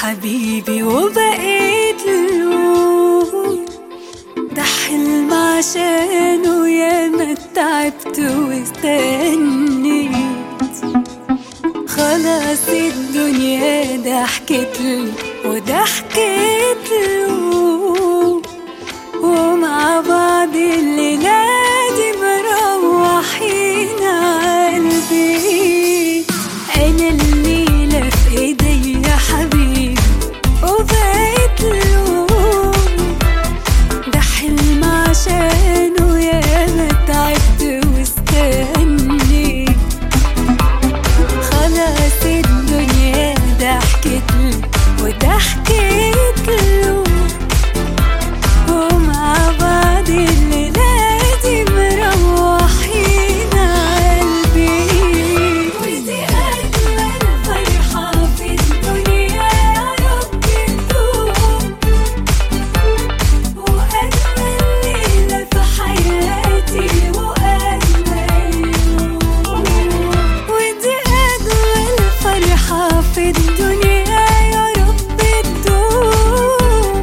حبيبي وبقيت له ده حلم عشانه ياما تعبت واستنيت خلاص الدنيا ضحكت لي وده حكيت له ومع بعض الليلة دي مروحين قلبي أنا الليلة في إيدي يا حبيبي وبقيت له ده حلم عشانه ياما تعبت واستنيت خلاص الدنيا ضحكت لي وده حكيت له ومع بعض الليلة دي مروحين قلبي ودي أجمل فرحة في الدنيا يا رب تدوم وأجمل ليلة في حياتي وأجمل يوم ودي أجمل فرحة في الدنيا يا رب تدوم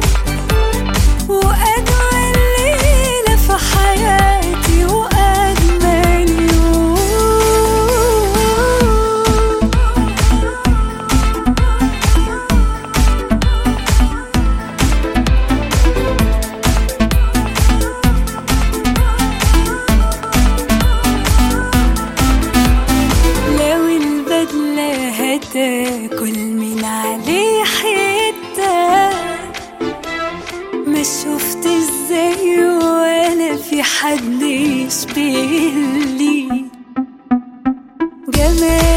وأجمل ليلة في حياتي وأجمل يوم لو البدلة هتاكل من عليه حتة ما شفت ازاي ولا في حد يشبهلي جمال